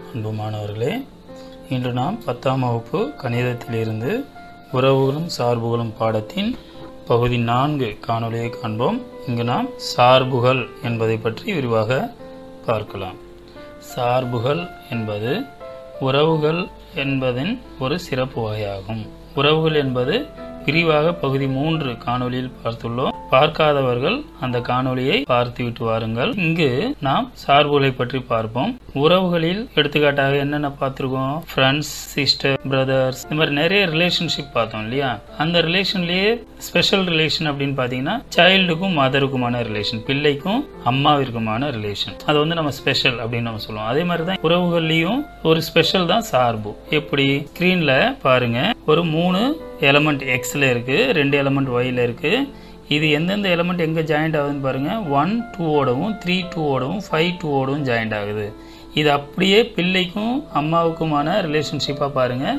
அன்பு மாணவர்களே இன்று நாம் பத்தாம் வகுப்பு கணிதத்திலிருந்து உறவுகளும் சார்புகளும் பாடத்தின் பகுதி நான்கு காணொளியை காண்போம் இங்கு நாம் சார்புகள் என்பதை பற்றி விரிவாக பார்க்கலாம் சார்புகள் என்பது உறவுகள் என்பதின் ஒரு சிறப்பு வகையாகும் உறவுகள் என்பது விரிவாக பகுதி மூன்று காணொளியில் பார்த்துள்ளோம் பார்க்காதவர்கள் அந்த காணொளியை பார்த்துவிட்டு வாருங்கள் இங்கு நாம் சார்புகளை பற்றி பார்ப்போம் உறவுகளில் எடுத்துக்காட்டாக என்னென்ன பார்த்திருக்கோம் ஃப்ரெண்ட்ஸ் சிஸ்டர் பிரதர்ஸ் இந்த மாதிரி நிறைய ரிலேஷன்ஷிப் பார்த்தோம் இல்லையா அந்த ரிலேஷன்லயே ஸ்பெஷல் ரிலேஷன் அப்படின்னு பார்த்தீங்கன்னா சைல்டுக்கும் மதருக்குமான ரிலேஷன் பிள்ளைக்கும் அம்மாவிற்குமான ரிலேஷன் அது வந்து நம்ம ஸ்பெஷல் அப்படின்னு நம்ம சொல்லுவோம் அதே மாதிரி தான் உறவுகள்லயும் ஒரு ஸ்பெஷல் தான் சார்பு எப்படி ஸ்கிரீன்ல பாருங்க ஒரு மூணு எலமெண்ட் எக்ஸ்ல இருக்கு ரெண்டு எலமெண்ட் ஒய்ல இருக்கு இது எந்தெந்த எலமெண்ட் எங்கே ஜாயிண்ட் ஆகுதுன்னு பாருங்கள் ஒன் டூவோடவும் த்ரீ டூவோடவும் ஃபைவ் டூவோடவும் ஜாயிண்ட் ஆகுது இது அப்படியே பிள்ளைக்கும் அம்மாவுக்குமான ரிலேஷன்ஷிப்பாக பாருங்கள்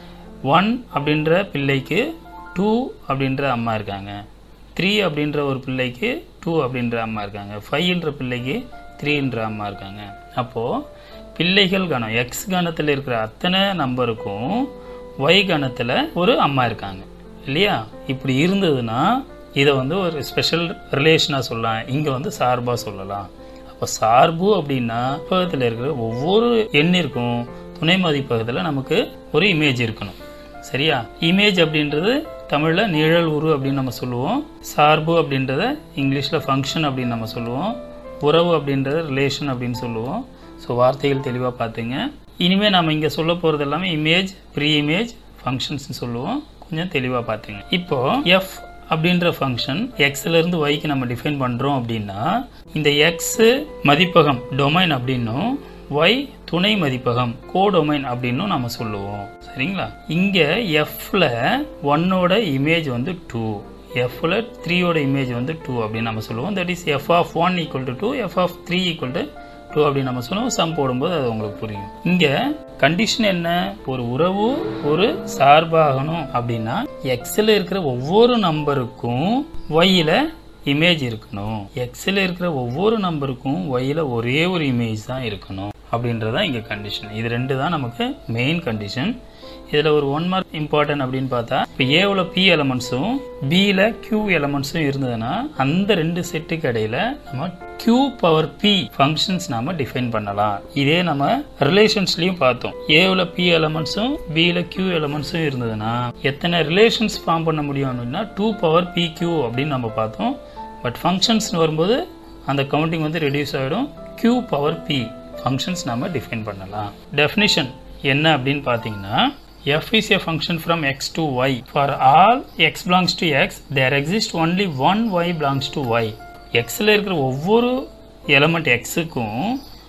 ஒன் அப்படின்ற பிள்ளைக்கு டூ அப்படின்ற அம்மா இருக்காங்க த்ரீ அப்படின்ற ஒரு பிள்ளைக்கு டூ அப்படின்ற அம்மா இருக்காங்க ஃபைவ்ன்ற பிள்ளைக்கு த்ரீன்ற அம்மா இருக்காங்க அப்போது பிள்ளைகள் கணம் எக்ஸ் கணத்தில் இருக்கிற அத்தனை நம்பருக்கும் ஒய் கணத்தில் ஒரு அம்மா இருக்காங்க இல்லையா இப்படி இருந்ததுன்னா இதை வந்து ஒரு ஸ்பெஷல் ரிலேஷனாக சொல்லலாம் இங்கே வந்து சார்பாக சொல்லலாம் அப்போ சார்பு அப்படின்னா புத்தகத்தில் இருக்கிற ஒவ்வொரு எண்ணிற்கும் துணை மதிப்பகத்தில் நமக்கு ஒரு இமேஜ் இருக்கணும் சரியா இமேஜ் அப்படின்றது தமிழில் நிழல் உரு அப்படின்னு நம்ம சொல்லுவோம் சார்பு அப்படின்றத இங்கிலீஷில் ஃபங்க்ஷன் அப்படின்னு நம்ம சொல்லுவோம் உறவு அப்படின்றத ரிலேஷன் அப்படின்னு சொல்லுவோம் ஸோ வார்த்தைகள் தெளிவாக பார்த்துங்க இனிமேல் நம்ம இங்கே சொல்ல போகிறது எல்லாமே இமேஜ் ப்ரீ இமேஜ் ஃபங்க்ஷன்ஸ்னு சொல்லுவோம் கொஞ்சம் தெளிவாக பார்த்துங்க இப்போ எஃப் அப்படின்ற ஃபங்க்ஷன் எக்ஸ்ல இருந்து ஒய்க்கு நம்ம டிஃபைன் பண்றோம் அப்படின்னா இந்த எக்ஸ் மதிப்பகம் டொமைன் அப்படின்னும் ஒய் துணை மதிப்பகம் கோ டொமைன் அப்படின்னும் நம்ம சொல்லுவோம் சரிங்களா இங்க எஃப்ல ஒன்னோட இமேஜ் வந்து டூ எஃப்ல த்ரீயோட இமேஜ் வந்து டூ அப்படின்னு நம்ம சொல்லுவோம் that is F of one equal to two F of three equal to two அப்படின்னு நம்ம சொல்லுவோம் சம் போடும்போது அது உங்களுக்கு புரியும் இங்க கண்டிஷன் என்ன ஒரு உறவு ஒரு சார்பாகணும் அப்படின்னா எக்ஸ்ல இருக்கிற ஒவ்வொரு நம்பருக்கும் ஒய்ல இமேஜ் இருக்கணும் எக்ஸ்ல இருக்கிற ஒவ்வொரு நம்பருக்கும் ஒய்ல ஒரே ஒரு இமேஜ் தான் இருக்கணும் அப்படின்றதான் இங்க கண்டிஷன் இது ரெண்டு தான் நமக்கு மெயின் கண்டிஷன் இதுல ஒரு ஒன் மார்க் இம்பார்ட்டன்ட் அப்படின்னு பார்த்தா இப்போ ஏவில் பி எலமெண்ட்ஸும் பியில் கியூ எலமெண்ட்ஸும் இருந்ததுன்னா அந்த ரெண்டு செட்டுக்கு இடையில நம்ம கியூ பவர் பி ஃபங்க்ஷன்ஸ் நாம டிஃபைன் பண்ணலாம் இதே நம்ம ரிலேஷன்ஸ்லயும் பார்த்தோம் ஏவில் பி எலமெண்ட்ஸும் பியில் கியூ எலமெண்ட்ஸும் இருந்ததுன்னா எத்தனை ரிலேஷன்ஸ் ஃபார்ம் பண்ண முடியும் அப்படின்னா டூ பவர் பி கியூ அப்படின்னு நம்ம பார்த்தோம் பட் ஃபங்க்ஷன்ஸ் வரும்போது அந்த கவுண்டிங் வந்து ரெடியூஸ் ஆகிடும் கியூ பவர் பி ஃபங்க்ஷன்ஸ் நாம டிஃபைன் பண்ணலாம் டெஃபினிஷன் என்ன அப்படின்னு பார்த்தீங்கன்னா f is a function from x to y. For all x belongs to x, there exists only one y belongs to y. xல இருக்கிற ஒவ்வொரு எலமெண்ட் xக்கும்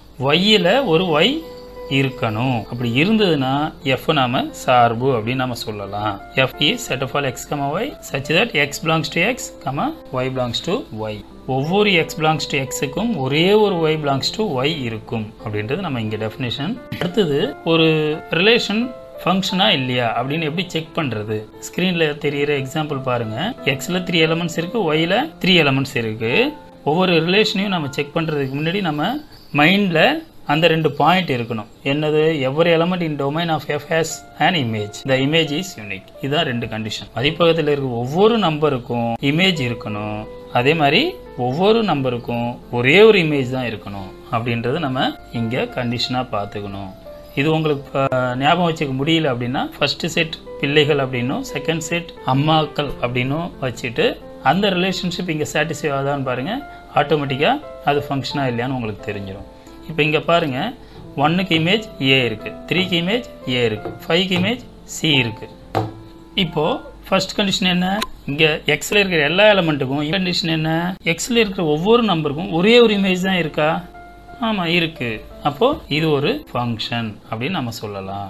yல ஒரு y இருக்கணும் அப்படி இருந்ததுன்னா f நாம சார்பு அப்படின்னு நம்ம சொல்லலாம் f is set of all x, y such that x belongs to x, y belongs to y. ஒவ்வொரு எக்ஸ் பிலாங்ஸ் டு எக்ஸுக்கும் ஒரே ஒரு ஒய் பிலாங்ஸ் டு ஒய் இருக்கும் அப்படின்றது நம்ம இங்கே டெஃபினேஷன் அடுத்தது ஒரு ரிலேஷன் ஃபங்க்ஷனா இல்லையா அப்படின்னு எப்படி செக் பண்றது ஸ்கிரீன்ல தெரியிற எக்ஸாம்பிள் பாருங்க எக்ஸ்ல த்ரீ எலமெண்ட்ஸ் இருக்கு ஒய்ல த்ரீ எலமெண்ட்ஸ் இருக்கு ஒவ்வொரு ரிலேஷனையும் நம்ம செக் பண்றதுக்கு முன்னாடி நம்ம மைண்ட்ல அந்த ரெண்டு பாயிண்ட் இருக்கணும் என்னது every element in domain of F has an image the image is unique இதுதான் ரெண்டு கண்டிஷன் மதிப்பகத்தில் இருக்க ஒவ்வொரு நம்பருக்கும் இமேஜ் இருக்கணும் அதே மாதிரி ஒவ்வொரு நம்பருக்கும் ஒரே ஒரு இமேஜ் தான் இருக்கணும் அப்படின்றத நம்ம இங்க கண்டிஷனா பார்த்துக்கணும் இது உங்களுக்கு ஞாபகம் வச்சுக்க முடியல அப்படின்னா ஃபர்ஸ்ட் செட் பிள்ளைகள் அப்படின்னும் செகண்ட் செட் அம்மாக்கள் அப்படின்னும் வச்சுட்டு அந்த ரிலேஷன்ஷிப் இங்கே சாட்டிஸ்ஃபை ஆகுதான்னு பாருங்க ஆட்டோமேட்டிக்காக அது ஃபங்க்ஷனாக இல்லையான்னு உங்களுக்கு தெரிஞ்சிடும் இப்போ இங்கே பாருங்க ஒன்னுக்கு இமேஜ் ஏ இருக்கு த்ரீக்கு இமேஜ் ஏ இருக்கு ஃபைவ்க்கு இமேஜ் சி இருக்கு இப்போ ஃபர்ஸ்ட் கண்டிஷன் என்ன இங்க எக்ஸ்ல இருக்கிற எல்லா எலமெண்ட்டுக்கும் கண்டிஷன் என்ன எக்ஸ்ல இருக்கிற ஒவ்வொரு நம்பருக்கும் ஒரே ஒரு இமேஜ் தான் இருக்கா ஆமா இருக்கு அப்போ இது ஒரு ஃபங்க்ஷன் அப்படின்னு நம்ம சொல்லலாம்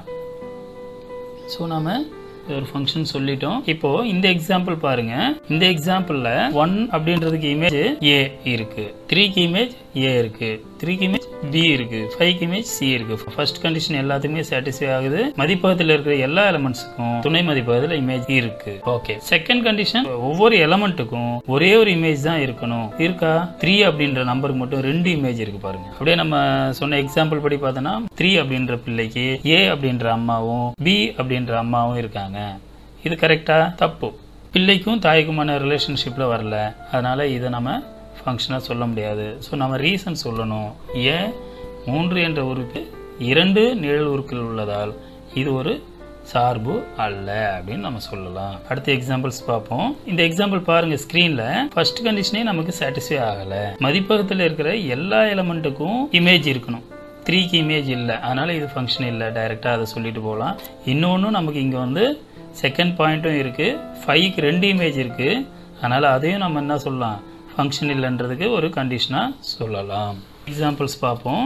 ஸோ நாம ஒரு ஃபங்க்ஷன் சொல்லிட்டோம் இப்போ இந்த எக்ஸாம்பிள் பாருங்க இந்த எக்ஸாம்பிள்ல ஒன் அப்படின்றதுக்கு இமேஜ் ஏ இருக்கு த்ரீக்கு இமேஜ் ஏ இருக்கு த்ரீக்கு இமேஜ் பி இருக்கு ஃபைவ்க்கு இமேஜ் சி இருக்கு ஃபர்ஸ்ட் கண்டிஷன் எல்லாத்துக்குமே சாட்டிஸ்ஃபை ஆகுது மதிப்பகத்தில் இருக்கிற எல்லா எலமெண்ட்ஸுக்கும் துணை மதிப்பகத்தில் இமேஜ் இருக்கு ஓகே செகண்ட் கண்டிஷன் ஒவ்வொரு எலமெண்ட்டுக்கும் ஒரே ஒரு இமேஜ் தான் இருக்கணும் இருக்கா த்ரீ அப்படின்ற நம்பருக்கு மட்டும் ரெண்டு இமேஜ் இருக்கு பாருங்க அப்படியே நம்ம சொன்ன எக்ஸாம்பிள் படி பார்த்தோன்னா த்ரீ அப்படின்ற பிள்ளைக்கு ஏ அப்படின்ற அம்மாவும் பி அப்படின்ற அம்மாவும் இருக்காங்க இது கரெக்டா தப்பு பிள்ளைக்கும் தாய்க்குமான ரிலேஷன்ஷிப்பில் வரல அதனால இதை நம்ம ஃபங்க்ஷனாக சொல்ல முடியாது ஸோ நம்ம ரீசன் சொல்லணும் ஏன் மூன்று என்ற உறுப்பு இரண்டு நிழல் உருக்கள் உள்ளதால் இது ஒரு சார்பு அல்ல அப்படின்னு நம்ம சொல்லலாம் அடுத்த எக்ஸாம்பிள்ஸ் பார்ப்போம் இந்த எக்ஸாம்பிள் பாருங்க ஸ்கிரீன்ல ஃபர்ஸ்ட் கண்டிஷனே நமக்கு சாட்டிஸ்ஃபை ஆகல மதிப்பகத்தில் இருக்கிற எல்லா எலமெண்ட்டுக்கும் இமேஜ் இருக்கணும் த்ரீக்கு இமேஜ் இல்லை அதனால இது ஃபங்க்ஷன் இல்லை டைரெக்டாக அதை சொல்லிட்டு போகலாம் இன்னொன்று நமக்கு இங்கே வந்து செகண்ட் பாயிண்ட்டும் இருக்கு ஃபைவ்க்கு ரெண்டு இமேஜ் இருக்கு அதனால அதையும் நம்ம என்ன சொல்லலாம் ஃபங்க்ஷன் இல்லைன்றதுக்கு ஒரு கண்டிஷனாக சொல்லலாம் எக்ஸாம்பிள்ஸ் பார்ப்போம்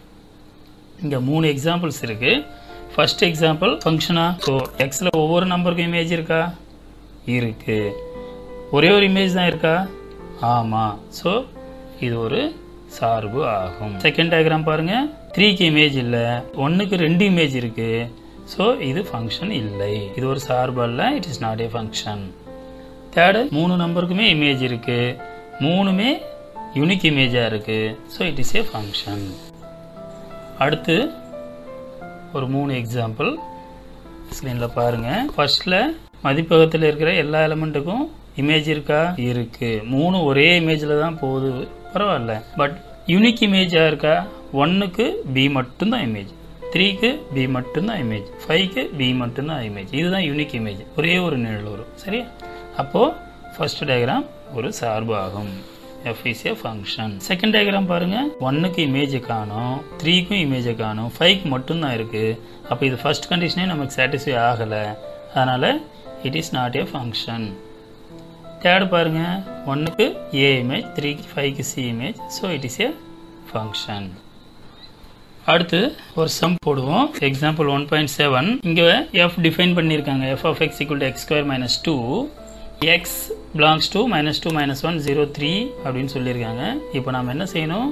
இங்கே மூணு எக்ஸாம்பிள்ஸ் இருக்கு ஃபர்ஸ்ட் எக்ஸாம்பிள் ஃபங்க்ஷனா ஸோ எக்ஸில் ஒவ்வொரு நம்பருக்கும் இமேஜ் இருக்கா இருக்கு ஒரே ஒரு இமேஜ் தான் இருக்கா ஆமாம் ஸோ இது ஒரு சார்பு ஆகும் செகண்ட் டயக்ராம் பாருங்க த்ரீக்கு இமேஜ் இல்லை ஒன்றுக்கு ரெண்டு இமேஜ் இருக்கு ஸோ இது ஃபங்க்ஷன் இல்லை இது ஒரு சார்பு அல்ல it is not a function third மூணு நம்பருக்குமே இமேஜ் இருக்கு மூணுமே யூனிக் இமேஜாக இருக்கு so it is a function அடுத்து ஒரு மூணு எக்ஸாம்பிள் ஸ்க்ரீனில் பாருங்க ஃபர்ஸ்ட்ல மதிப்பகத்தில் இருக்கிற எல்லா எலமெண்ட்டுக்கும் இமேஜ் இருக்கா இருக்கு மூணு ஒரே இமேஜில் தான் போகுது பரவாயில்ல பட் யூனிக் இமேஜாக இருக்கா ஒன்னுக்கு பி மட்டும்தான் இமேஜ் த்ரீக்கு பி மட்டும்தான் இமேஜ் ஃபைவ்க்கு பி மட்டும்தான் இமேஜ் இதுதான் யூனிக் இமேஜ் ஒரே ஒரு நிழல் வரும் சரியா அப்போ ஃபர்ஸ்ட் டயக்ராம் ஒரு சார்பு ஆகும் F is a function second diagram பாருங்க ஒன்னுக்கு இமேஜ் காணும் த்ரீக்கும் இமேஜ் காணும் ஃபைவ்க்கு மட்டும்தான் இருக்கு அப்போ இது ஃபர்ஸ்ட் கண்டிஷனே நமக்கு சாட்டிஸ்ஃபை ஆகலை அதனால it is not a function third பாருங்க ஒன்னுக்கு ஏ இமேஜ் த்ரீக்கு ஃபைவ்க்கு C image so it is a function அடுத்து ஒரு சம் போடுவோம் எக்ஸாம்பிள் ஒன் பாயிண்ட் செவன் இங்கே எஃப் டிஃபைன் பண்ணியிருக்காங்க F of X equal to X square minus two X belongs to minus two minus one zero three அப்படின்னு சொல்லியிருக்காங்க இப்போ நம்ம என்ன செய்யணும்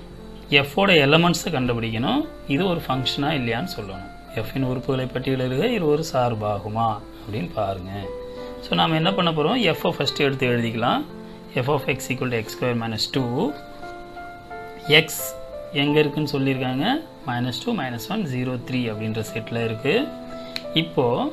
எஃபோட எலமெண்ட்ஸை கண்டுபிடிக்கணும் இது ஒரு ஃபங்க்ஷனாக இல்லையான்னு சொல்லணும் எஃபின் உறுப்புகளை பட்டியலிடுக இது ஒரு சார்பாகுமா அப்படின்னு பாருங்க ஸோ நாம் என்ன பண்ண போகிறோம் எஃப்ஓ ஃபஸ்ட்டு எடுத்து எழுதிக்கலாம் F of X equal to X square minus two X எங்கே இருக்குன்னு சொல்லியிருக்காங்க minus two minus one zero three அப்படின்ற செட்டில் இருக்குது இப்போது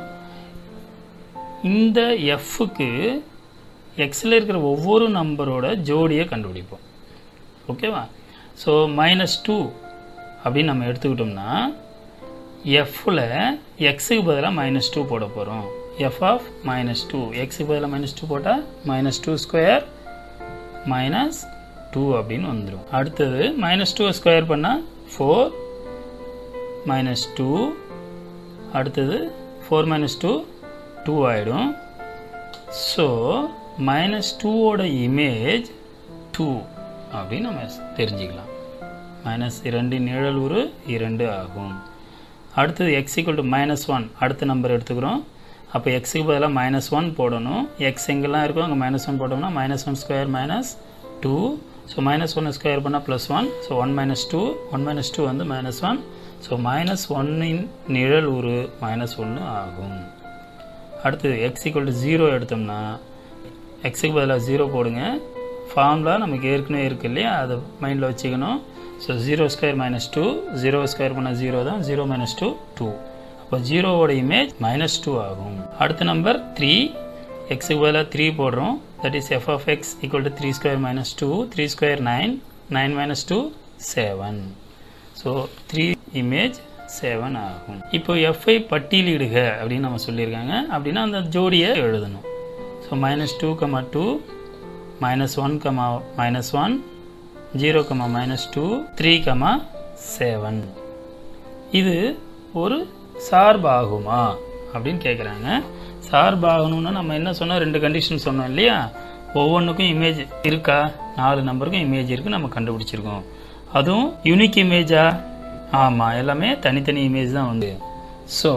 இந்த எஃப்க்கு எக்ஸில் இருக்கிற ஒவ்வொரு நம்பரோட ஜோடியை கண்டுபிடிப்போம் ஓகேவா ஸோ மைனஸ் டூ அப்படின்னு நம்ம எடுத்துக்கிட்டோம்னா எஃப்பில் எக்ஸுக்கு பதிலாக மைனஸ் டூ போட போகிறோம் எஃப் ஆஃப் மைனஸ் டூ எக்ஸுக்கு பதிலாக மைனஸ் டூ போட்டால் minus two square minus two அப்படின்னு வந்துடும் அடுத்தது மைனஸ் டூ ஸ்கொயர் பண்ணால் ஃபோர் மைனஸ் டூ அடுத்தது ஃபோர் மைனஸ் டூ டூ ஆகிடும் ஸோ மைனஸ் டூவோட இமேஜ் டூ அப்படின்னு நம்ம தெரிஞ்சுக்கலாம் மைனஸ் இரண்டு நிழல் உரு இரண்டு ஆகும் அடுத்தது x equal to minus one அடுத்த நம்பர் எடுத்துக்கிறோம் அப்போ எக்ஸுக்கு பதிலாக மைனஸ் ஒன் போடணும் எக்ஸ் எங்கெல்லாம் இருக்கோ அங்கே மைனஸ் ஒன் போட்டோம்னா minus one square minus two so minus one square பண்ணால் plus one so one minus two one minus two வந்து மைனஸ் ஒன் ஸோ மைனஸ் ஒன்னின் நிழல் உரு மைனஸ் ஒன்று ஆகும் அடுத்தது எக்ஸ் ஈக்குவல் டு ஜீரோ எடுத்தோம்னா எக்ஸுக்கு பதிலாக ஜீரோ போடுங்க ஃபார்முலா நமக்கு ஏற்கனவே இருக்கு இல்லையா அதை மைண்டில் வச்சுக்கணும் so zero square minus two zero square பண்ணால் ஜீரோ தான் ஜீரோ மைனஸ் டூ டூ அப்போ ஜீரோவோட இமேஜ் மைனஸ் டூ ஆகும் அடுத்த நம்பர் த்ரீ எக்ஸுக்கு பதிலாக த்ரீ போடுறோம் that is F of X equal to three square minus two three square nine nine minus two seven so three image seven ஆகும் இப்போ FI பட்டியலிடுக அப்படின்னு நம்ம சொல்லியிருக்காங்க அப்படின்னா அந்த ஜோடியை எழுதணும் so minus two comma two minus one comma minus one zero comma minus two three comma seven இது ஒரு சார்பாகுமா அப்படின்னு கேட்குறாங்க சார்பாகணும்னா நம்ம என்ன சொன்னோம் ரெண்டு கண்டிஷன் சொன்னோம் இல்லையா ஒவ்வொன்றுக்கும் இமேஜ் இருக்கா நாலு நம்பருக்கும் இமேஜ் இருக்கு நம்ம கண்டுபிடிச்சிருக்கோம் அதுவும் யூனிக் இமேஜா ஆமாம் எல்லாமே தனித்தனி இமேஜ் தான் வந்து so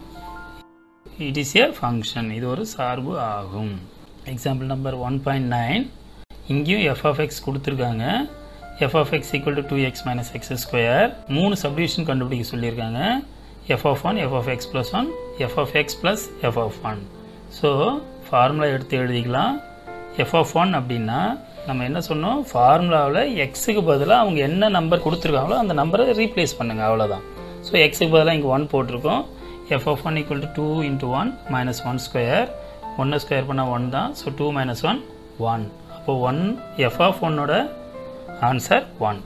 it is a function இது ஒரு சார்பு ஆகும் example number one point nine இங்கேயும் எஃப் ஆஃப் எக்ஸ் கொடுத்துருக்காங்க f of X equal to two x minus x square மூணு சப்டிவிஷன் கண்டுபிடிக்க சொல்லியிருக்காங்க f of one f of x plus one f of x plus f of one so formula எடுத்து எழுதிக்கலாம் F of one அப்படின்னா நம்ம என்ன சொன்னோம் ஃபார்முலாவில் எக்ஸுக்கு பதிலாக அவங்க என்ன நம்பர் கொடுத்துருக்காங்களோ அந்த நம்பரை ரீப்ளேஸ் பண்ணுங்கள் அவ்வளோதான் ஸோ எக்ஸுக்கு பதிலாக இங்கே ஒன் போட்டிருக்கோம் f of one equal to two into one minus one square ஒன்று ஸ்கொயர் பண்ணால் ஒன் தான் so two minus one one அப்போ ஒன் எஃப் ஆஃப் ஒன்னோட answer one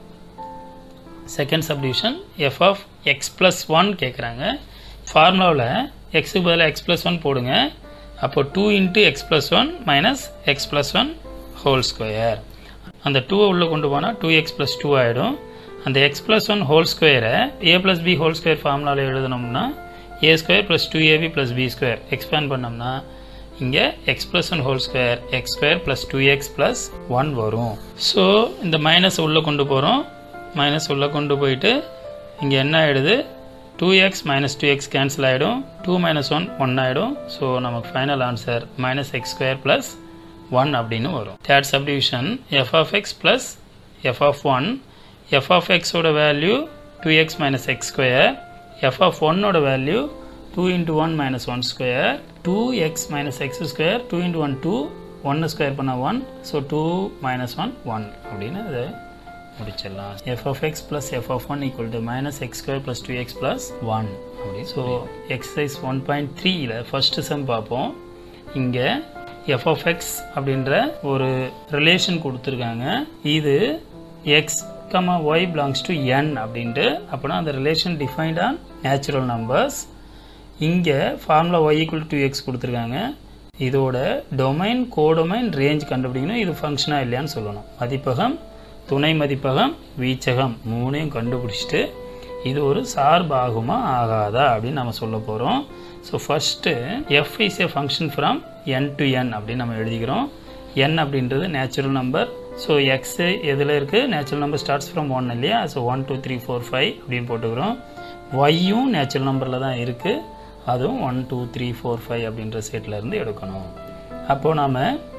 second subdivision f of x plus one கேட்குறாங்க ஃபார்முலாவில் எக்ஸுக்கு பதிலாக எக்ஸ் ப்ளஸ் ஒன் போடுங்க அப்போ two into x plus one minus x plus one whole square அந்த டூவை உள்ளே கொண்டு போனால் டூ எக்ஸ் ப்ளஸ் டூ ஆகிடும் அந்த எக்ஸ் ப்ளஸ் ஒன் ஹோல் ஸ்கொயரை a plus b whole square ஃபார்முலாவில் எழுதணும்னா a square plus two a b plus b square expand பண்ணோம்னா இங்கே x plus one whole square x square plus two x plus one வரும் so இந்த minus உள்ளே கொண்டு போகிறோம் மைனஸ் உள்ளே கொண்டு போயிட்டு இங்கே என்ன ஆகிடுது two x minus two x cancel ஆகிடும் டூ மைனஸ் ஒன் ஒன் ஆகிடும் ஸோ நமக்கு final answer minus x square plus one அப்படின்னு வரும் third subdivision f of x plus f of one f of எக்ஸோட value two x minus x square f of ஒன்னோட value two into one minus one square two x minus x square two into one two ஒன்று square பண்ணால் one so two minus one one அப்படின்னு அதை முடிச்சிடலாம் f of x plus f of one equal to minus x square plus two x plus one அப்படி so exercise one point த்ரீயில் first sum பார்ப்போம் இங்கே f of X அப்படின்ற ஒரு relation கொடுத்துருக்காங்க இது x comma y belongs to N அப்படின்ட்டு அப்படின்னா அந்த relation defined on natural numbers இங்கே formula y equal to x கொடுத்துருக்காங்க இதோட டொமைன் கோடொமைன் ரேஞ்ச் கண்டுபிடிக்கணும் இது ஃபங்க்ஷனா இல்லையான்னு சொல்லணும் மதிப்பகம் துணை மதிப்பகம் வீச்சகம் மூணையும் கண்டுபிடிச்சிட்டு இது ஒரு சார்பு ஆகுமா ஆகாதா அப்படின்னு நம்ம சொல்ல போகிறோம் so first f is a function from N to N அப்படின்னு நம்ம எழுதிக்கிறோம் என் அப்படின்றது நேச்சுரல் நம்பர் ஸோ எக்ஸ் எதில் இருக்குது natural number starts from one இல்லையா so one two three four five அப்படின்னு போட்டுக்கிறோம் ஒய்யும் நேச்சுரல் நம்பரில் தான் இருக்குது அதுவும் one two three four five அப்படின்ற செட்டில் இருந்து எடுக்கணும் அப்போது நாம்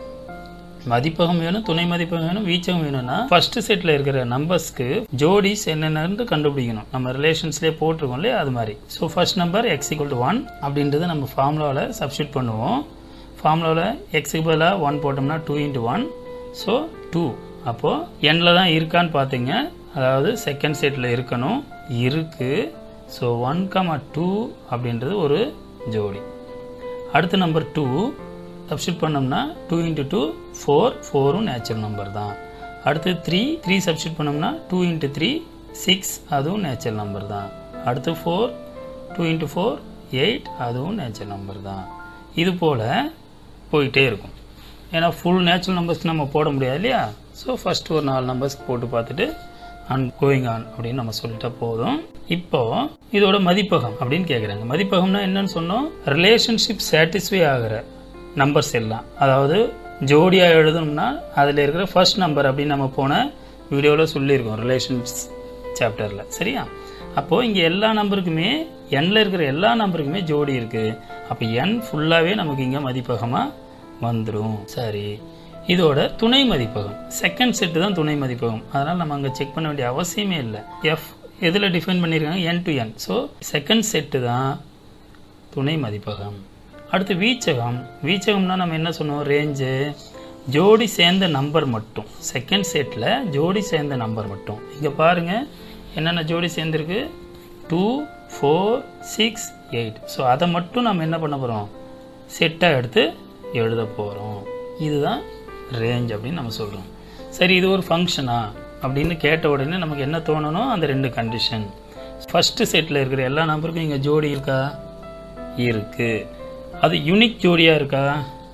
மதிப்பகம் வேணும் துணை மதிப்பகம் வேணும் வீச்சகம் வேணும்னா ஃபர்ஸ்ட் செட்டில் இருக்கிற நம்பர்ஸ்க்கு ஜோடிஸ் என்னென்னு கண்டுபிடிக்கணும் நம்ம ரிலேஷன்ஸ்லேயே போட்டிருக்கோம் இல்லையா அது மாதிரி so first number x equal to one அப்படின்றத நம்ம ஃபார்முலாவில் சப்ஸ்டியூட் பண்ணுவோம் ஃபார்முலாவில் எக்ஸுக்கு பதிலாக ஒன் போட்டோம்னா two into one so two அப்போது எண்ணில் தான் இருக்கான்னு பார்த்தீங்க அதாவது செகண்ட் செட்டில் இருக்கணும் இருக்குது ஸோ ஒன் கமா டூ அப்படின்றது ஒரு ஜோடி அடுத்த நம்பர் டூ சப்ஸ்டியூட் பண்ணோம்னா டூ இன்ட்டு டூ ஃபோர் ஃபோரும் நேச்சுரல் நம்பர் தான் அடுத்து த்ரீ த்ரீ சப்ஸ்டியூட் பண்ணோம்னா டூ இன்ட்டு த்ரீ சிக்ஸ் அதுவும் நேச்சுரல் நம்பர் தான் அடுத்து four two into four eight அதுவும் நேச்சுரல் நம்பர் தான் இது போல் போயிட்டே இருக்கும் ஏன்னா ஃபுல் நேச்சுரல் நம்பர்ஸ்க்கு நம்ம போட முடியாது இல்லையா ஸோ ஃபர்ஸ்ட் ஒரு நாலு நம்பர்ஸ்க்கு போட்டு பார்த்துட்டு அண்ட் கோயிங் ஆன் அப்படின்னு நம்ம சொல்லிட்டா போதும் இப்போ இதோட மதிப்பகம் அப்படின்னு கேட்குறாங்க மதிப்பகம்னா என்னன்னு சொன்னோம் ரிலேஷன்ஷிப் சாட்டிஸ்ஃபை ஆகிற நம்பர்ஸ் எல்லாம் அதாவது ஜோடியாக எழுதணும்னா அதில் இருக்கிற ஃபர்ஸ்ட் நம்பர் அப்படின்னு நம்ம போன வீடியோவில் சொல்லியிருக்கோம் ரிலேஷன்ஸ் சாப்டரில் சரியா அப்போது இங்கே எல்லா நம்பருக்குமே எண்ணில் இருக்கிற எல்லா நம்பருக்குமே ஜோடி இருக்குது அப்போ எண் ஃபுல்லாகவே நமக்கு இங்கே மதிப்பகமாக வந்துடும் சரி இதோட துணை மதிப்பகம் செகண்ட் செட்டு தான் துணை மதிப்பகம் அதனால் நம்ம அங்கே செக் பண்ண வேண்டிய அவசியமே இல்லை எஃப் எதில் டிஃபைன் பண்ணியிருக்காங்க N to N so second set தான் துணை மதிப்பகம் அடுத்து வீச்சகம் வீச்சகம்னா நம்ம என்ன சொன்னோம் ரேஞ்சு ஜோடி சேர்ந்த நம்பர் மட்டும் செகண்ட் செட்டில் ஜோடி சேர்ந்த நம்பர் மட்டும் இங்கே பாருங்கள் என்னென்ன ஜோடி சேர்ந்துருக்கு two four six eight so அதை மட்டும் நம்ம என்ன பண்ண போகிறோம் செட்டாக எடுத்து எழுத போகிறோம் இதுதான் ரேஞ்ச் அப்படின்னு நம்ம சொல்கிறோம் சரி இது ஒரு ஃபங்க்ஷனா அப்படின்னு கேட்ட உடனே நமக்கு என்ன தோணணும் அந்த ரெண்டு கண்டிஷன் ஃபஸ்ட்டு செட்டில் இருக்கிற எல்லா நம்பருக்கும் இங்கே ஜோடி இருக்கா இருக்குது அது யூனிக் ஜோடியாக இருக்கா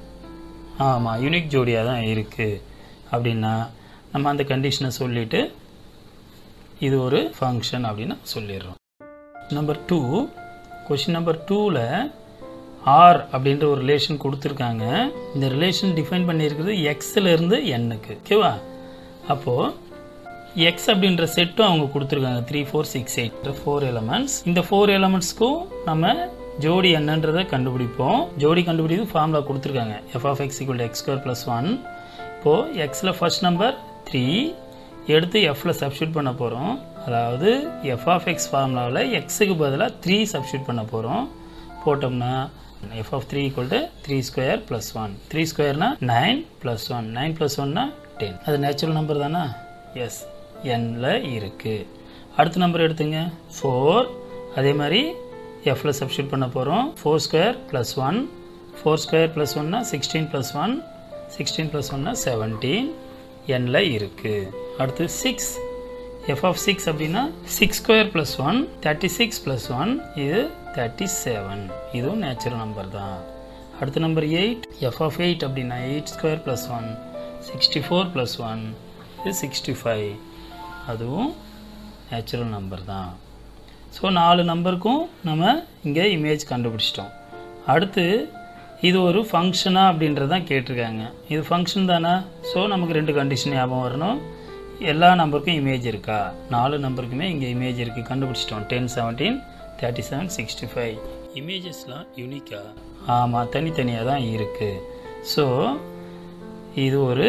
ஆமாம் யூனிக் ஜோடியாக தான் இருக்குது அப்படின்னா நம்ம அந்த கண்டிஷனை சொல்லிவிட்டு இது ஒரு ஃபங்க்ஷன் அப்படின்னு சொல்லிடுறோம் நம்பர் டூ கொஷின் நம்பர் டூவில் ஆர் அப்படின்ற ஒரு ரிலேஷன் கொடுத்துருக்காங்க இந்த ரிலேஷன் டிஃபைன் பண்ணியிருக்கிறது எக்ஸில் இருந்து எண்ணுக்கு ஓகேவா அப்போது எக்ஸ் அப்படின்ற செட்டும் அவங்க கொடுத்துருக்காங்க three four six eight four elements இந்த ஃபோர் எலமெண்ட்ஸ்க்கும் நம்ம ஜோடி என்னன்றதை கண்டுபிடிப்போம் ஜோடி கண்டுபிடிப்பு ஃபார்முலா கொடுத்துருக்காங்க f of X equal x square plus one இப்போது எக்ஸில் ஃபர்ஸ்ட் நம்பர் த்ரீ எடுத்து எஃப்ல சப்ஸ்டியூட் பண்ண போகிறோம் அதாவது எஃப் ஆஃப் எக்ஸ் ஃபார்முலாவில் எக்ஸுக்கு பதிலாக த்ரீ சப்ஸ்டியூட் பண்ண போகிறோம் போட்டோம்னா f of three equal to three square plus one three ஸ்கொயர்னா nine plus one nine plus ஒன்னா டென் அது நேச்சுரல் நம்பர் தானே எஸ் என்ல இருக்குது அடுத்த நம்பர் எடுத்துங்க ஃபோர் அதே மாதிரி எஃப்ல சப்ஸ்டியூட் பண்ண போகிறோம் four square plus one four square plus ஒன்னா sixteen plus one sixteen plus ஒன்னா செவன்டீன் என்ல இருக்குது அடுத்து சிக்ஸ் எஃப் ஆஃப் சிக்ஸ் அப்படின்னா six square plus one thirty six plus one இது தேர்ட்டி செவன் இதுவும் நேச்சுரல் நம்பர் தான் அடுத்த number eight f of eight அப்படின்னா eight square plus one sixty four plus one இது சிக்ஸ்டி ஃபைவ் அதுவும் natural number தான் so நாலு நம்பருக்கும் நம்ம இங்கே இமேஜ் கண்டுபிடிச்சிட்டோம் அடுத்து இது ஒரு ஃபங்க்ஷனா அப்படின்றது தான் கேட்டிருக்காங்க இது ஃபங்க்ஷன் தானே ஸோ நமக்கு ரெண்டு கண்டிஷன் ஞாபகம் வரணும் எல்லா நம்பருக்கும் இமேஜ் இருக்கா நாலு நம்பருக்குமே இங்கே இமேஜ் இருக்குது கண்டுபிடிச்சிட்டோம் ten seventeen thirty seven sixty five இமேஜஸ்லாம் யூனிக்கா ஆமாம் தனித்தனியாக தான் இருக்குது ஸோ இது ஒரு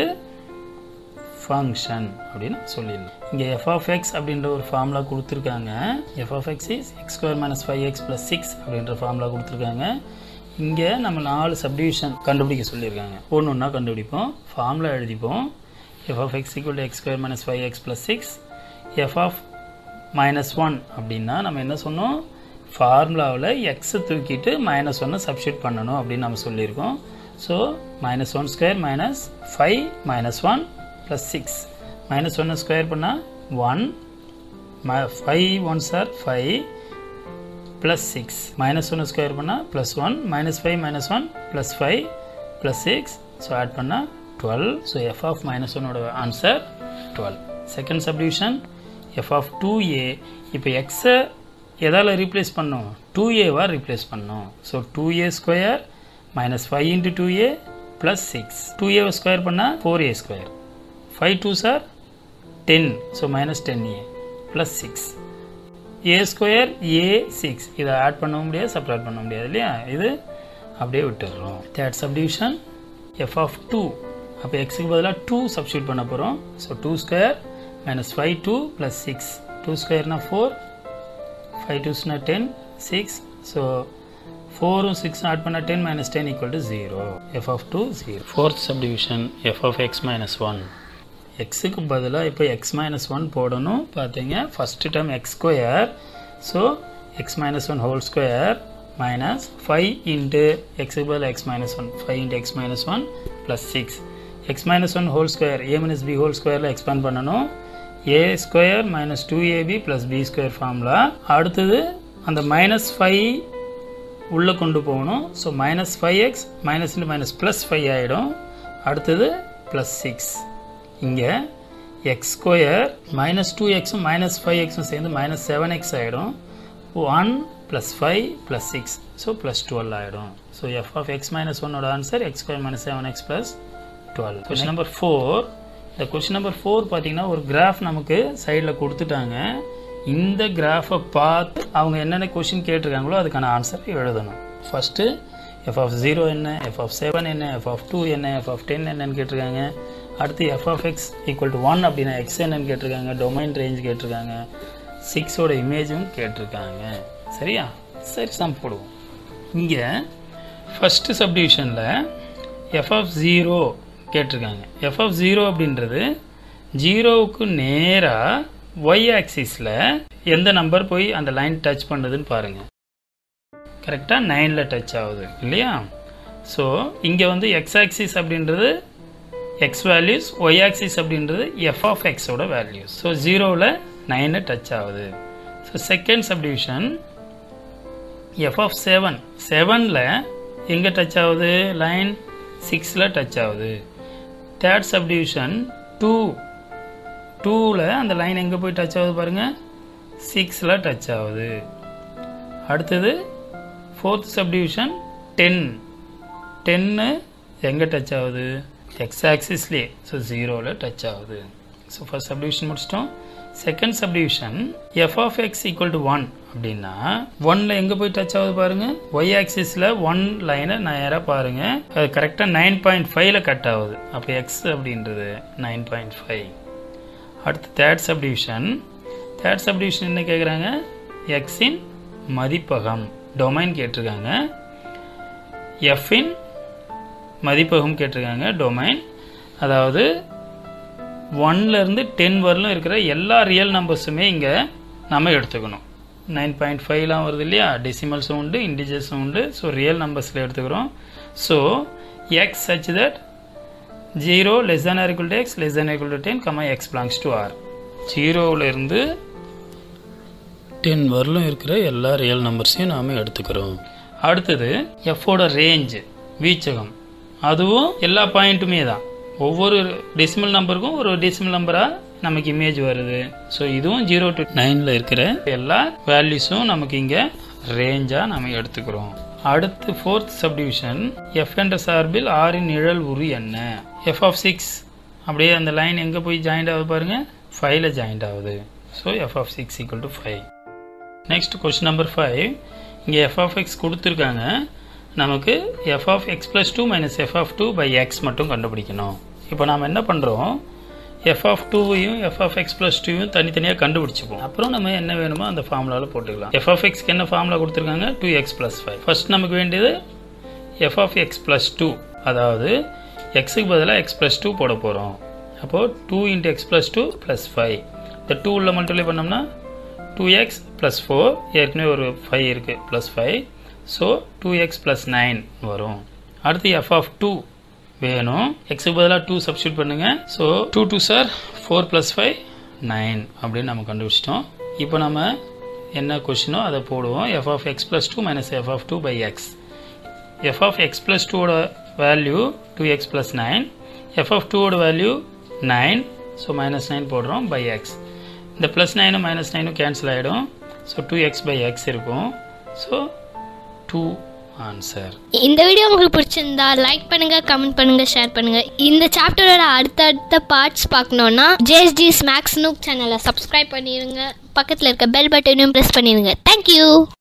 ஃபங்க்ஷன் அப்படின்னு சொல்லிடலாம் இங்கே எஃப் ஆஃப் எக்ஸ் அப்படின்ற ஒரு ஃபார்முலா கொடுத்துருக்காங்க f of x is x square minus five x plus six அப்படின்ற ஃபார்முலா கொடுத்துருக்காங்க இங்கே நம்ம நாலு சப்டிவிஷன் கண்டுபிடிக்க சொல்லியிருக்காங்க ஒன்று ஒன்றா கண்டுபிடிப்போம் ஃபார்முலா எழுதிப்போம் f of X equal to X square minus five x plus six f of minus one அப்படின்னா நம்ம என்ன சொன்னோம் ஃபார்முலாவில் எக்ஸை தூக்கிட்டு மைனஸ் ஒன்னை சப்ஸ்டியூட் பண்ணணும் அப்படின்னு நம்ம சொல்லியிருக்கோம் so minus one square minus five minus one plus six minus ஒன்று ஸ்கொயர் பண்ணால் ஒன் ஃபைவ் ஒன் சார் ஃபைவ் ப்ளஸ் சிக்ஸ் மைனஸ் ஒன்று ஸ்கொயர் பண்ணால் plus one minus five minus one plus five plus six so add பண்ணால் twelve so f of minus ஒன்னோட answer twelve second subdivision f of two a இப்போ எக்ஸை எதால் replace பண்ணோம் two ஏவாக replace பண்ணோம் so two a square minus five into two a plus six two ஏவை square பண்ணால் four a square five two சார் ten so minus ten a plus six a square a six இதை add பண்ண முடியாது subtract பண்ண முடியாது இல்லையா இது அப்படியே விட்டுடுறோம் third subdivision f of two அப்போ எக்ஸுக்கு பதிலாக டூ சப்ஸ்டியூட் பண்ண போகிறோம் so two square minus five two plus six two ஸ்கொயர்னா ஃபோர் ஃபைவ் டூஸ்னா டென் சிக்ஸ் ஸோ ஃபோரும் சிக்ஸ் ஆட் பண்ணால் ten minus ten equal to zero f of two zero fourth subdivision f of x minus one எக்ஸுக்கு பதிலாக இப்போ x minus one போடணும் பார்த்தீங்க first time x square so x minus one whole square minus five into எக்ஸுக்கு பதிலாக x minus one five into x minus one plus six x minus one whole square a minus b whole ஸ்கொயரில் expand பண்ணணும் a square minus two a b plus b square formula அடுத்தது அந்த minus five உள்ளே கொண்டு போகணும் so minus five x minus into minus plus five ஆகிடும் அடுத்தது plus six இங்கே எக்ஸ் ஸ்கொயர் மைனஸ் டூ எக்ஸும் மைனஸ் ஃபைவ் எக்ஸும் சேர்ந்து மைனஸ் செவன் எக்ஸ் ஆகிடும் one plus five plus six so plus twelve ஆகிடும் so f of x minus ஒன்னோட answer x square minus seven x plus twelve question number four இந்த question number four பார்த்தீங்கன்னா ஒரு graph நமக்கு சைடில் கொடுத்துட்டாங்க இந்த கிராஃபை பார்த்து அவங்க என்னென்ன கொஷின் கேட்டிருக்காங்களோ அதுக்கான ஆன்சர் எழுதணும் ஃபஸ்ட்டு எஃப் ஆஃப் ஜீரோ என்ன எஃப் ஆஃப் செவன் என்ன எஃப் ஆஃப் டூ என்ன எஃப் ஆஃப் டென் என்னன்னு கேட்டிருக்காங்க அடுத்து f of X equal to one அப்படின்னா எக்ஸ் என்னன்னு கேட்டிருக்காங்க டொமைன் ரேஞ்ச் கேட்டிருக்காங்க சிக்ஸோட இமேஜும் கேட்டிருக்காங்க சரியா சரி சம் போடுவோம் இங்கே ஃபஸ்ட்டு சப்டிவிஷனில் எஃப் ஆஃப் ஜீரோ கேட்டிருக்காங்க எஃப் ஆஃப் ஜீரோ அப்படின்றது ஜீரோவுக்கு நேராக ஒய் ஆக்சிஸில் எந்த நம்பர் போய் அந்த லைன் டச் பண்ணுதுன்னு பாருங்கள் கரெக்டாக நைனில் டச் ஆகுது இல்லையா ஸோ இங்கே வந்து எக்ஸ் ஆக்சிஸ் அப்படின்றது எக்ஸ் வேல்யூஸ் ஒய் ஆக்சிஸ் அப்படின்றது எஃப் ஆஃப் எக்ஸோட வேல்யூஸ் ஸோ ஜீரோவில் நைனு டச் ஆகுது so second subdivision f of seven செவனில் எங்கே டச் ஆகுது லைன் சிக்ஸில் டச் ஆகுது தேர்ட் சப்டிவிஷன் டூ டூவில் அந்த லைன் எங்கே போய் டச் ஆகுது பாருங்கள் சிக்ஸில் டச் ஆகுது அடுத்தது ஃபோர்த் சப்டிவிஷன் டென் டென்னு எங்கே டச் ஆகுது எக்ஸ் ஆக்சிஸ்லேயே ஸோ ஜீரோவில் டச் ஆகுது ஸோ ஃபர்ஸ்ட் சப்டிவிஷன் முடிச்சிட்டோம் second subdivision f of X equal to one அப்படின்னா ஒன்ல எங்கே போய் டச் ஆகுது பாருங்க ஒய் ஆக்சிஸில் ஒன் லைனை நேராக பாருங்க அது கரெக்டாக நைன் பாயிண்ட் ஃபைவ்ல கட் ஆகுது அப்போ எக்ஸ் அப்படின்றது நைன் பாயிண்ட் ஃபைவ் அடுத்து தேர்ட் சப்டிவிஷன் தேர்ட் சப்டிவிஷன் என்ன கேட்குறாங்க எக்ஸின் மதிப்பகம் டொமைன் கேட்டிருக்காங்க எஃப்பின் மதிப்பகம் கேட்டிருக்காங்க டொமைன் அதாவது ஒன்லேருந்து டென் வரலும் இருக்கிற எல்லா ரியல் நம்பர்ஸுமே இங்கே நம்ம எடுத்துக்கணும் நைன் பாயிண்ட் ஃபைவ்லாம் வருது இல்லையா டெசிமல்ஸும் உண்டு இண்டிஜர்ஸும் உண்டு ஸோ ரியல் நம்பர்ஸில் எடுத்துக்கிறோம் so x such that zero less than or equal to x less than equal to ten comma x belongs to R ஜீரோவிலேருந்து டென் வரலும் இருக்கிற எல்லா ரியல் நம்பர்ஸையும் நாம் எடுத்துக்கிறோம் அடுத்தது எஃபோட ரேஞ்ச் வீச்சகம் அதுவும் எல்லா பாயிண்ட்டுமே தான் ஒவ்வொரு டெசிமல் நம்பருக்கும் ஒரு டெசிமல் நம்பராக நமக்கு இமேஜ் வருது ஸோ இதுவும் ஜீரோ டு நைனில் இருக்கிற எல்லா வேல்யூஸும் நமக்கு இங்கே ரேஞ்சாக நம்ம எடுத்துக்கிறோம் அடுத்து ஃபோர்த் சப்டிவிஷன் எஃப் என்ற சார்பில் ஆறின் நிழல் உரு என்ன எஃப் ஆஃப் சிக்ஸ் அப்படியே அந்த லைன் எங்கே போய் ஜாயிண்ட் ஆகுது பாருங்க ஃபைவ்ல ஜாயிண்ட் ஆகுது so f of six equal to five next question number five இங்கே எஃப் ஆஃப் எக்ஸ் கொடுத்துருக்காங்க நமக்கு f of x plus two minus f of two by x மட்டும் கண்டுபிடிக்கணும் இப்போ நாம் என்ன பண்ணுறோம் எஃப் ஆஃப் டூவையும் எஃப் ஆஃப் எக்ஸ் ப்ளஸ் டூவையும் தனித்தனியாக கண்டுபிடிச்சிப்போம் அப்புறம் நம்ம என்ன வேணுமோ அந்த ஃபார்முலாவில் போட்டுக்கலாம் எஃப் ஆஃப் எக்ஸ்க்கு என்ன ஃபார்முலா கொடுத்துருக்காங்க two x plus five first நமக்கு வேண்டியது f of x plus two அதாவது எக்ஸுக்கு பதிலாக எக்ஸ் ப்ளஸ் டூ போட போகிறோம் அப்போது two into x plus two plus five இந்த டூ உள்ள மல்டிப்ளை பண்ணோம்னா டூ எக்ஸ் ப்ளஸ் ஃபோர் ஏற்கனவே ஒரு ஃபைவ் இருக்குது plus five so two x plus nine வரும் அடுத்து எஃப் ஆஃப் டூ வேணும் எக்ஸுக்கு பதிலாக டூ சப்ஸ்டியூட் பண்ணுங்க so two two sir four plus five nine அப்படின்னு நம்ம கண்டுபிடிச்சிட்டோம் இப்போ நம்ம என்ன கொஷினோ அதை போடுவோம் f of x plus two minus f of two by x f of x plus டூவோட value two x plus nine f of டூவோட value nine so minus nine போடுறோம் பை எக்ஸ் இந்த ப்ளஸ் நைனும் மைனஸ் நைனும் cancel ஆகிடும் so two x by x இருக்கும் so two answer இந்த video உங்களுக்கு பிடிச்சிருந்தா லைக் பண்ணுங்க கமெண்ட் பண்ணுங்க ஷேர் பண்ணுங்க இந்த சாப்டரோட அடுத்தடுத்த பார்ட்ஸ் பார்க்கணுன்னா ஜேஎஸ்டி ஸ்மாக்ஸ் நூக் சேனலை சப்ஸ்கிரைப் பண்ணிடுங்க பக்கத்தில் இருக்க பெல் பட்டனையும் ப்ரெஸ் பண்ணிடுங்க தேங்க்யூ